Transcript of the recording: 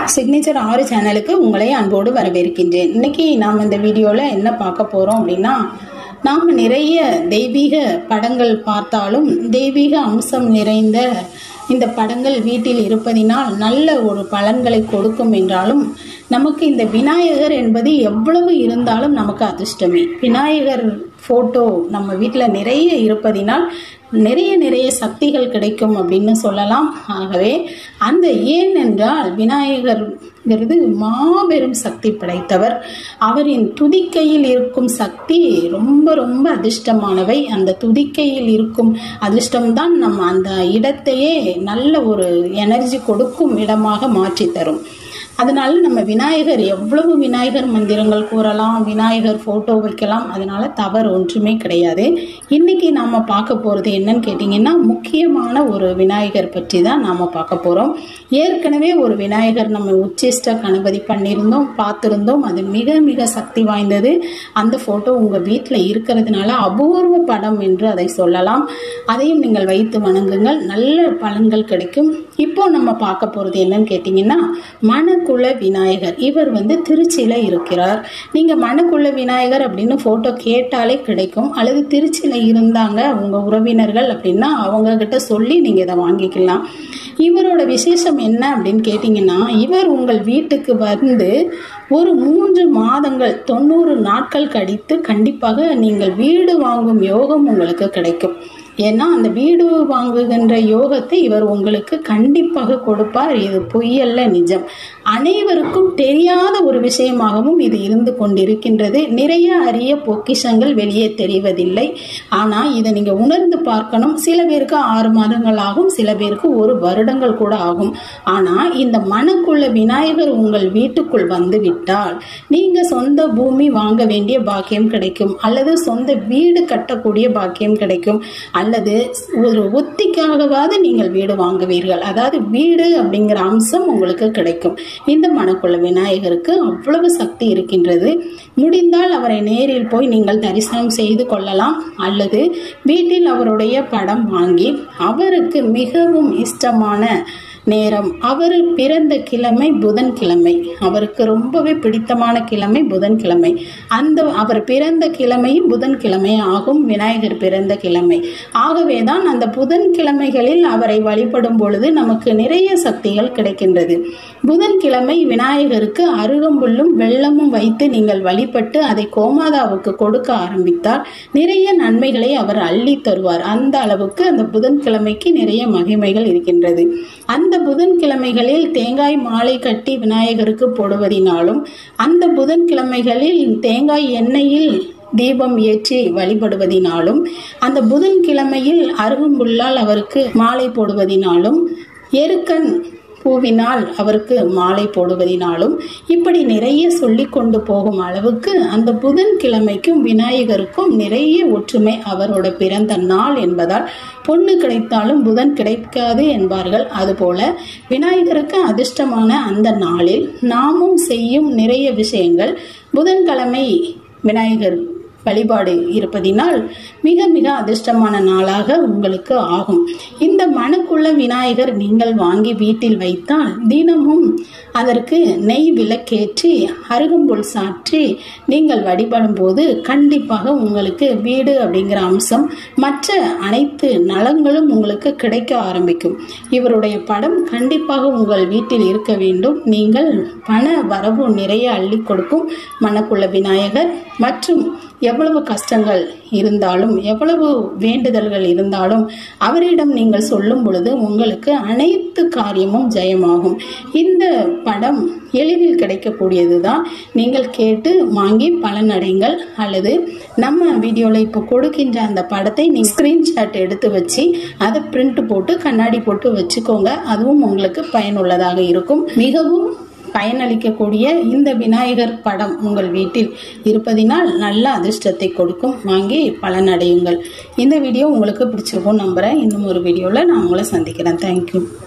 signature ஆறு சேனலுக்கு உங்களை அன்போடு வரவேற்கின்றேன் இன்னைக்கு நாம் இந்த வீடியோவில் என்ன பார்க்க போகிறோம் அப்படின்னா நாம் நிறைய தெய்வீக படங்கள் பார்த்தாலும் தெய்வீக அம்சம் நிறைந்த இந்த படங்கள் வீட்டில் இருப்பதினால் நல்ல ஒரு பலன்களை கொடுக்கும் என்றாலும் நமக்கு இந்த விநாயகர் என்பது எவ்வளவு இருந்தாலும் நமக்கு அதிர்ஷ்டமே விநாயகர் ஃபோட்டோ நம்ம வீட்டில் நிறைய இருப்பதினால் நிறைய நிறைய சக்திகள் கிடைக்கும் அப்படின்னு சொல்லலாம் ஆகவே அந்த ஏன் என்றால் விநாயகர்ங்கிறது மாபெரும் சக்தி படைத்தவர் அவரின் துதிக்கையில் இருக்கும் சக்தி ரொம்ப ரொம்ப அதிர்ஷ்டமானவை அந்த துதிக்கையில் இருக்கும் அதிர்ஷ்டம்தான் நம்ம அந்த இடத்தையே நல்ல ஒரு எனர்ஜி கொடுக்கும் இடமாக மாற்றி தரும் அதனால நம்ம விநாயகர் எவ்வளவு விநாயகர் மந்திரங்கள் கூறலாம் விநாயகர் ஃபோட்டோ வைக்கலாம் அதனால தவறு ஒன்றுமே கிடையாது இன்னைக்கு நாம் பார்க்க போகிறது என்னன்னு கேட்டிங்கன்னா முக்கியமான ஒரு விநாயகர் பற்றி தான் நாம் பார்க்க போகிறோம் ஏற்கனவே ஒரு விநாயகர் நம்ம உச்சிஷ்ட கணபதி பண்ணியிருந்தோம் பார்த்துருந்தோம் அது மிக மிக சக்தி வாய்ந்தது அந்த ஃபோட்டோ உங்கள் வீட்டில் இருக்கிறதுனால அபூர்வ படம் என்று அதை சொல்லலாம் அதையும் நீங்கள் வைத்து வணங்குங்கள் நல்ல பலன்கள் கிடைக்கும் இப்போ நம்ம பார்க்க போகிறது என்னன்னு கேட்டிங்கன்னா மணக்குள விநாயகர் இவர் வந்து திருச்சியில் இருக்கிறார் நீங்கள் மணக்குள விநாயகர் அப்படின்னு ஃபோட்டோ கேட்டாலே கிடைக்கும் அல்லது திருச்சியில் இருந்தாங்க உங்கள் உறவினர்கள் அப்படின்னா அவங்க கிட்ட சொல்லி நீங்கள் இதை வாங்கிக்கலாம் இவரோட விசேஷம் என்ன அப்படின்னு கேட்டிங்கன்னா இவர் உங்கள் வீட்டுக்கு வந்து ஒரு மூன்று மாதங்கள் தொண்ணூறு நாட்கள் கழித்து கண்டிப்பாக நீங்கள் வீடு வாங்கும் யோகம் உங்களுக்கு கிடைக்கும் ஏன்னா அந்த வீடு வாங்குகின்ற யோகத்தை இவர் உங்களுக்கு கண்டிப்பாக கொடுப்பார் இது பொய்யல்ல நிஜம் அனைவருக்கும் தெரியாத ஒரு விஷயமாகவும் இது இருந்து கொண்டிருக்கின்றது நிறைய அரிய பொக்கிஷங்கள் வெளியே தெரிவதில்லை ஆனால் இதை நீங்கள் உணர்ந்து பார்க்கணும் சில பேருக்கு ஆறு மாதங்கள் ஆகும் சில பேருக்கு ஒரு வருடங்கள் கூட ஆகும் ஆனால் இந்த மனக்குள்ள விநாயகர் உங்கள் வீட்டுக்குள் வந்து விட்டால் நீங்கள் சொந்த பூமி வாங்க வேண்டிய பாக்கியம் கிடைக்கும் அல்லது சொந்த வீடு கட்டக்கூடிய பாக்கியம் கிடைக்கும் அல்லது ஒரு ஒத்திக்காகவாவது நீங்கள் வீடு வாங்குவீர்கள் அதாவது வீடு அப்படிங்கிற அம்சம் உங்களுக்கு கிடைக்கும் இந்த மனக்குள்ள விநாயகருக்கு அவ்வளவு சக்தி இருக்கின்றது முடிந்தால் அவரை நேரில் போய் நீங்கள் தரிசனம் செய்து கொள்ளலாம் அல்லது வீட்டில் அவருடைய படம் வாங்கி அவருக்கு மிகவும் இஷ்டமான நேரம் அவர் பிறந்த கிழமை புதன்கிழமை அவருக்கு ரொம்பவே பிடித்தமான கிழமை புதன்கிழமை அந்த அவர் பிறந்த கிழமையும் புதன்கிழமை ஆகும் விநாயகர் பிறந்த கிழமை ஆகவே தான் அந்த புதன்கிழமைகளில் அவரை வழிபடும் பொழுது நமக்கு நிறைய சக்திகள் கிடைக்கின்றது புதன்கிழமை விநாயகருக்கு அருகம்புல்லும் வெள்ளமும் வைத்து நீங்கள் வழிபட்டு அதை கோமாதாவுக்கு கொடுக்க ஆரம்பித்தால் நிறைய நன்மைகளை அவர் அள்ளி தருவார் அந்த அளவுக்கு அந்த புதன்கிழமைக்கு நிறைய மகிமைகள் இருக்கின்றது அந்த புதன்கிழமைகளில் தேங்காய் மாலை கட்டி விநாயகருக்கு போடுவதினாலும் அந்த புதன்கிழமைகளில் தேங்காய் எண்ணெயில் தீபம் ஏற்றி வழிபடுவதினாலும் அந்த புதன்கிழமையில் அருகம்புல்லால் அவருக்கு மாலை போடுவதினாலும் எருக்கன் பூவினால் அவருக்கு மாலை போடுவதினாலும் இப்படி நிறைய சொல்லி கொண்டு போகும் அளவுக்கு அந்த புதன்கிழமைக்கும் விநாயகருக்கும் நிறைய ஒற்றுமை அவரோட பிறந்த நாள் என்பதால் பொண்ணு கிடைத்தாலும் புதன் கிடைக்காது என்பார்கள் அதுபோல விநாயகருக்கு அதிர்ஷ்டமான அந்த நாளில் நாமும் செய்யும் நிறைய விஷயங்கள் புதன்கிழமை விநாயகர் வழிபாடு இருப்பதினால் மிக மிக அதிர்ஷ்டமான நாளாக உங்களுக்கு ஆகும் இந்த மனுக்குள்ள விநாயகர் நீங்கள் வாங்கி வீட்டில் வைத்தால் தினமும் அதற்கு நெய் விளக்கேற்றி அருகம்புல் சாற்றி நீங்கள் வழிபடும் போது கண்டிப்பாக உங்களுக்கு வீடு அப்படிங்கிற அம்சம் மற்ற அனைத்து நலங்களும் உங்களுக்கு கிடைக்க ஆரம்பிக்கும் இவருடைய படம் கண்டிப்பாக உங்கள் வீட்டில் இருக்க வேண்டும் நீங்கள் பண வரவு நிறைய அள்ளி கொடுக்கும் மனக்குள்ள விநாயகர் மற்றும் எவ்வளவு கஷ்டங்கள் இருந்தாலும் எவ்வளவு வேண்டுதல்கள் இருந்தாலும் அவரிடம் நீங்கள் சொல்லும் பொழுது உங்களுக்கு அனைத்து காரியமும் ஜெயமாகும் இந்த படம் எளிதில் கிடைக்கக்கூடியது தான் நீங்கள் கேட்டு வாங்கி பலனடைங்கள் அல்லது நம்ம வீடியோவில் இப்போ கொடுக்கின்ற அந்த படத்தை நீங்கள் ஸ்க்ரீன்ஷாட் எடுத்து வச்சு அதை பிரிண்ட் போட்டு கண்ணாடி போட்டு வச்சுக்கோங்க அதுவும் உங்களுக்கு பயனுள்ளதாக இருக்கும் மிகவும் பயனளிக்கக்கூடிய இந்த விநாயகர் படம் உங்கள் வீட்டில் இருப்பதினால் நல்ல அதிர்ஷ்டத்தை கொடுக்கும் வாங்கி பலனடையுங்கள் இந்த வீடியோ உங்களுக்கு பிடிச்சிருக்கும் நம்புகிறேன் இன்னும் ஒரு வீடியோவில் நான் உங்களை சந்திக்கிறேன் தேங்க்யூ